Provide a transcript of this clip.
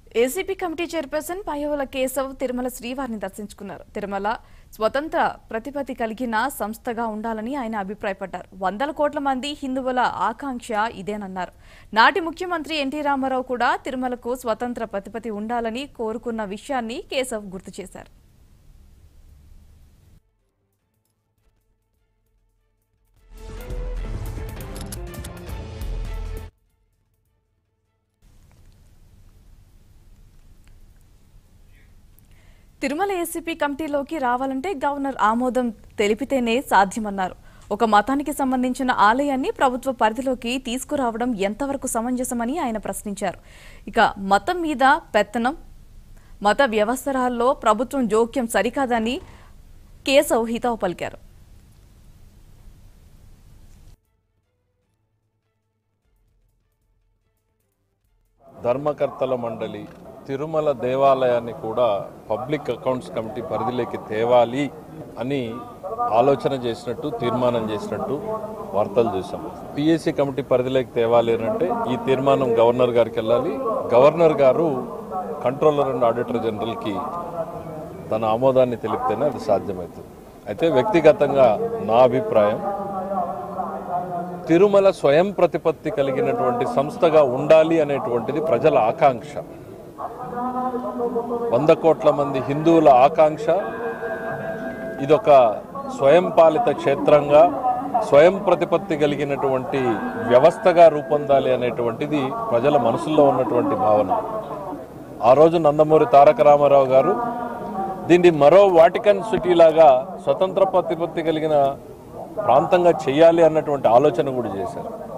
ACP committee chairperson Payyavula Keshav Tirumala శ్రీవారిని దర్శించుకున్నారు తిరుమల స్వతంత్ర ప్రతిపత్తి కలిగిన సంస్థగా ఉండాలని ఆయన అభిప్రాయపడ్డారు వందల కోట్ల మంది హిందువుల ఆకాంక్ష ఇదేనన్నారు నాటి ముఖ్యమంత్రి ఎన్టీ రామారావు కూడా తిరుమలకు స్వతంత్ర ప్రతిపత్తి ఉండాలని కోరుకున్న విషయాన్ని కేశవ్ గుర్తు చేశారు తిరుమల ఏసీపీ కమిటీలోకి రావాలంటే గవర్నర్ ఆమోదం తెలిపితేనే సాధ్యమన్నారు ఒక మతానికి సంబంధించిన ఆలయాన్ని ప్రభుత్వ పరిధిలోకి తీసుకురావడం ఎంతవరకు సమంజసమని ఆయన ప్రశ్నించారు ఇక మతం మీద పెత్తనం మత వ్యవస్థరాల్లో ప్రభుత్వం జోక్యం సరికాదని కేశవ్ హితవు పలికారు ధర్మకర్తల మండలి తిరుమల దేవాలయాన్ని కూడా పబ్లిక్ అకౌంట్స్ కమిటీ పరిధిలోకి తేవాలి అని ఆలోచన చేసినట్టు తీర్మానం చేసినట్టు వార్తలు చూసాం పిఎస్సి కమిటీ పరిధిలోకి తేవాలి అని అంటే ఈ తీర్మానం గవర్నర్ గారికి వెళ్ళాలి గవర్నర్ గారు కంట్రోలర్ అండ్ ఆడిటర్ జనరల్కి తన ఆమోదాన్ని తెలిపితేనే అది సాధ్యమవుతుంది అయితే వ్యక్తిగతంగా నా అభిప్రాయం తిరుమల స్వయం ప్రతిపత్తి కలిగినటువంటి సంస్థగా ఉండాలి అనేటువంటిది ప్రజల ఆకాంక్ష వంద కోట్ల మంది హిందువుల ఆకాంక్ష ఇదొక స్వయం పాలిత క్షేత్రంగా స్వయం ప్రతిపత్తి కలిగినటువంటి వ్యవస్థగా రూపొందాలి అనేటువంటిది ప్రజల మనసులో ఉన్నటువంటి భావన ఆ రోజు నందమూరి తారక రామారావు గారు దీన్ని మరో వాటికన్ సిటీ లాగా స్వతంత్ర ప్రతిపత్తి కలిగిన ప్రాంతంగా చేయాలి అన్నటువంటి ఆలోచన కూడా చేశారు